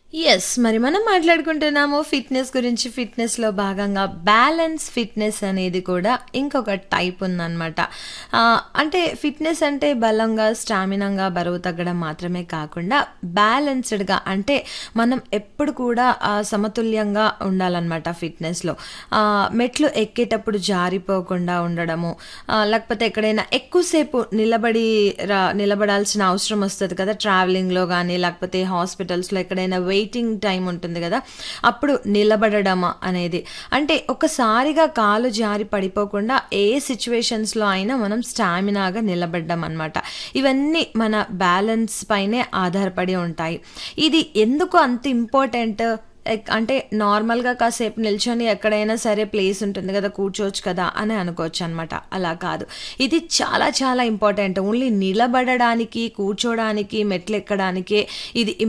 Yes. మరి మనం మాట్లాడుకుంటున్నాము fitness గురించి. ఫిట్‌నెస్‌లో భాగంగా బ్యాలెన్స్ ఫిట్‌నెస్ అనేది కూడా ఇంకొక టైప్ ఉందనమాట. ఆహ్, అంటే ఫిట్‌నెస్ అంటే బలంగా, స్టామినాగా బరువు తగ్గడం మాత్రమే కాకుండా బ్యాలెన్స్‌డ్‌గా అంటే మనం ఎప్పుడు కూడా ఆహ్, సమతుల్యంగా ఉండాలనమాట ఫిట్‌నెస్‌లో. ఆహ్, మెట్లు ఎక్కేటప్పుడు జారిపోకుండా ఉండడము, ఆహ్, లేకపోతే ఎక్కడైనా ఎక్కువ సేపు నిలబడి రా నిలబడాల్సిన అవసరం వస్తది కదా! ట్రావెలింగ్‌లో గానీ, లేకపోతే హాస్పిటల్స్‌లో ఎక్కడైనా వెయిటింగ్ టైమ్ ఉంటుంది గదా! అప్పుడు నిలబడడం అనేది. అంటే ఒక్కసారిగా కాలు జారి పడిపోకుండా ఏ సిట్యుయేషన్స్‌లో అయినా మనం స్టామినాగా నిలబడ్డం అనమాట. ఇవన్నీ మన బ్యాలెన్స్ పైనే ఆధారపడి ఉంటాయి. ఇది ఎందుకు అంత ఇంపార్టెంట్? ఎక్ అంటే నార్మల్‌గా కాసేపు నిల్చొని ఎక్కడైనా సరే ప్లేస్ ఉంటుంది గదా! కూర్చోవచ్చు కదా! అని అనుకోవచ్చనమాట. అలా కాదు. ఇది చాలా చాలా ఇంపార్టెంట్. ఓన్లీ నిలబడడానికి, కూర్చోడానికి, మెట్లెక్కడానికే ఇది